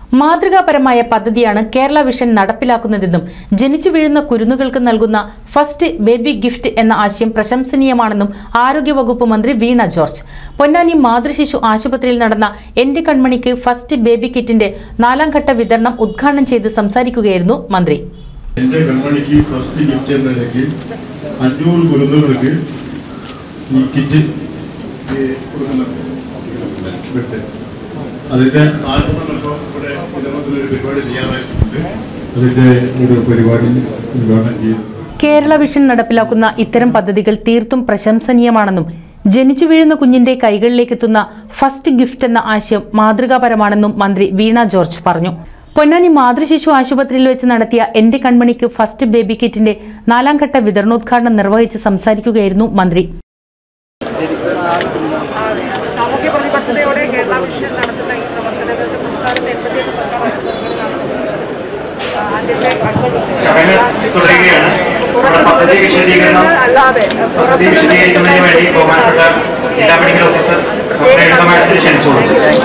മാതൃകാപരമായ പദ്ധതിയാണ് കേരള വിഷൻ നടപ്പിലാക്കുന്നതെന്നും ജനിച്ചു വീഴുന്ന കുരുന്നുകൾക്ക് നൽകുന്ന ഫസ്റ്റ് ബേബി ഗിഫ്റ്റ് എന്ന ആശയം പ്രശംസനീയമാണെന്നും ആരോഗ്യവകുപ്പ് മന്ത്രി വീണ ജോർജ് പൊന്നാനി മാതൃശിശു ആശുപത്രിയിൽ നടന്ന എന്റെ കൺമണിക്ക് ഫസ്റ്റ് ബേബി കിറ്റിന്റെ നാലാം ഘട്ട വിതരണം ഉദ്ഘാടനം ചെയ്ത് സംസാരിക്കുകയായിരുന്നു മന്ത്രി എന്റെ കൺമണിക്ക് ഫസ്റ്റ് ഗിഫ്റ്റ് എന്ന നിലയ്ക്ക് അഞ്ഞൂറ് കുരുന്നുകൾക്ക് ഈ കിറ്റ് ഈ കൊടുക്കുന്നുണ്ട് വിട്ട് അതിന്റെ നാലുമണിപ്പം ഇവിടെ ഇതിനകത്ത് ഒരു പരിപാടി ചെയ്യാനായിട്ടുണ്ട് അതിന്റെ ഒരു പരിപാടി ഉദ്ഘാടനം ചെയ്തു കേരള വിഷൻ നടപ്പിലാക്കുന്ന ഇത്തരം പദ്ധതികൾ തീർത്തും പ്രശംസനീയമാണെന്നും ജനിച്ചു വീഴുന്ന കുഞ്ഞിന്റെ കൈകളിലേക്ക് എത്തുന്ന ഫസ്റ്റ് ഗിഫ്റ്റ് എന്ന ആശയം മാതൃകാപരമാണെന്നും മന്ത്രി വീണ ജോർജ് പറഞ്ഞു പൊന്നാനി മാതൃശിശു ആശുപത്രിയിൽ വെച്ച് നടത്തിയ എന്റെ കൺമണിക്ക് ഫസ്റ്റ് ബേബി കിറ്റിന്റെ നാലാം ഘട്ട വിതരണോദ്ഘാടനം നിർവഹിച്ച് സംസാരിക്കുകയായിരുന്നു മന്ത്രി സാമൂഹ്യ പ്രതിബദ്ധതയോടെ കേരള വിഷൻ നടത്തുന്ന ഈ പ്രവർത്തനങ്ങൾക്ക് സംസ്ഥാനത്തെ എൺപത്തിയെട്ട് സർക്കാർ ആശുപത്രികളിലാണ് ആ, ആദ്യത്തെ ചടങ്ങ് തുടരുകയാണ് നമ്മുടെ പദ്ധതി വിശദീകരണം അല്ലാതെ പദ്ധതി വിശദീകരിക്കുന്നതിന് വേണ്ടി ബഹുമാനപ്പെട്ട ജില്ലാ മെഡിക്കൽ ഓഫീസർ ഡോക്ടർ എഴുതമായിട്ട് ക്ഷണിച്ചോളൂ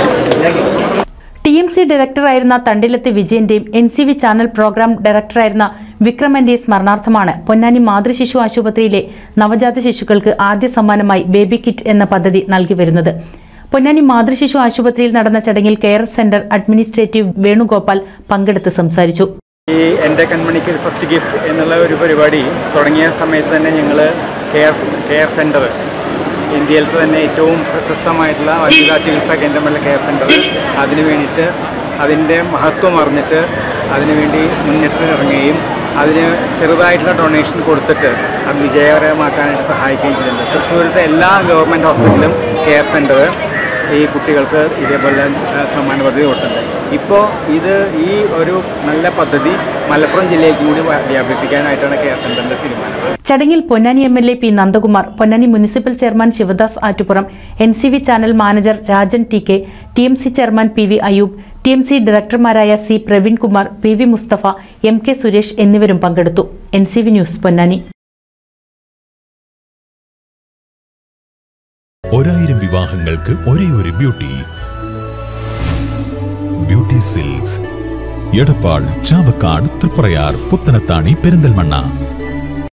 ടി എം സി ഡയറക്ടറായിരുന്ന തണ്ടിലത്ത് വിജയന്റെയും N C V channel program ഡയറക്ടറായിരുന്ന വിക്രമന്റെ സ്മരണാർത്ഥമാണ് പൊന്നാനി മാതൃശിശു ആശുപത്രിയിലെ നവജാത ശിശുക്കൾക്ക് ആദ്യ സമ്മാനമായി ബേബി കിറ്റ് എന്ന പദ്ധതി നൽകി വരുന്നത് പൊന്നാനി മാതൃശിശു ആശുപത്രിയിൽ നടന്ന ചടങ്ങിൽ കെയർ സെന്റർ അഡ്മിനിസ്ട്രേറ്റീവ് വേണുഗോപാൽ പങ്കെടുത്ത് സംസാരിച്ചു ഈ എൻ്റെ കൺമണിക്ക് ഫസ്റ്റ് ഗിഫ്റ്റ് എന്നുള്ള ഒരു പരിപാടി തുടങ്ങിയ സമയത്ത് തന്നെ ഞങ്ങൾ കെയർ കെയർ സെൻറ്റർ ഇന്ത്യയിലത്തെ തന്നെ ഏറ്റവും പ്രശസ്തമായിട്ടുള്ള വനിതാ ചികിത്സാ കേന്ദ്രമുള്ള കെയർ സെൻറ്റർ അതിന് വേണ്ടിയിട്ട് അതിൻ്റെ മഹത്വം അറിഞ്ഞിട്ട് അതിനുവേണ്ടി മുന്നിട്ട് ഇറങ്ങുകയും അതിന് ചെറുതായിട്ടുള്ള ഡൊണേഷൻ കൊടുത്തിട്ട് അത് വിജയകരമാക്കാനായിട്ട് സഹായിക്കുകയും ചെയ്തിട്ടുണ്ട് തൃശ്ശൂരത്തെ എല്ലാ ഗവൺമെൻറ് ഹോസ്പിറ്റലും കെയർ സെൻറ്റർ ഈ കുട്ടികൾക്ക് ഇതേപോലെ ആ, സമ്മാന പദ്ധതി കൊടുത്തിട്ടുണ്ട് ഇപ്പോൾ ഇത് ഈ ഒരു നല്ല പദ്ധതി മലപ്പുറം ജില്ലയിലേക്ക് കൂടി വ്യാ- വ്യാപിപ്പിക്കാനായിട്ടാണ് കെയർ സെൻ്ററിൻ്റെ തീരുമാനം ചടങ്ങിൽ Ponnani M L A P Nandakumar Ponnani municipal chairman Sivadas Attupuram N C V channel manager Rajan T K T M C chairman P V Ayoob T M C ഡയറക്ടർമാരായ C Praveen Kumar P V Mustafa M K Suresh എന്നിവരും പങ്കെടുത്തു N C V news Ponnani ഒരായിരം വിവാഹങ്ങൾക്ക് ഒരേ ഒരു beauty beauty silks Edappal Chavakkad Triprayar Puthanathani Perinthalmanna